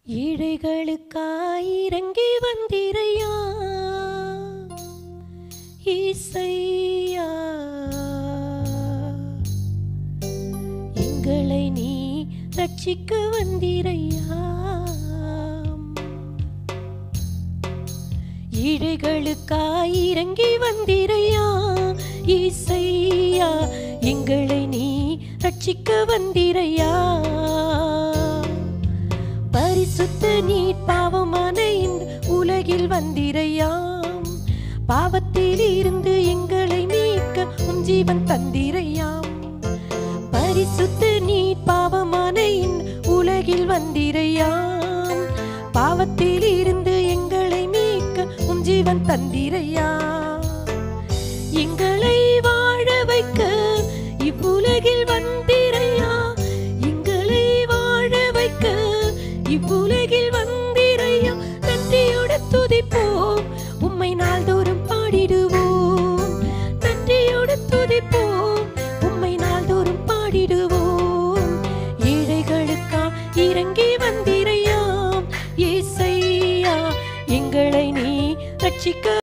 ஏழைகளுக்காய் இறங்கி வந்திரையா ஈசையா எங்களை நீ ரட்சிக்க வந்திரையா ஏழைகளுக்காய் இறங்கி வந்திரையா ஈசையா எங்களை நீ ரட்சிக்க வந்திரையா பரிசுத்த நீர் பாவமான இந்த உலகில் வந்திரையாம் பாவத்தில் இருந்து எங்களை மீட்க உம் ஜீவன் தந்திரையாம் பரிசுத்த நீர் பாவமான இந்த உலகில் வந்திரையாம் பாவத்தில் இருந்து எங்களை மீட்க உம் ஜீவன் தந்திரையா எங்களை வாழ வைக்க இவ்வுலகில் வந்திரையா எங்களை வாழ வைக்க இவ்வுலகில் வந்திரையா நன்றியோட துதிப்போம் உம்மை நாள்தோறும் பாடிடுவோம் நன்றியோட துதிப்போம் உம்மை நாள்தோறும் பாடிடுவோம் ஏழைகளுக்கா இறங்கி வந்திரையாம் ஏசையா எங்களை நீ ரட்சிக்க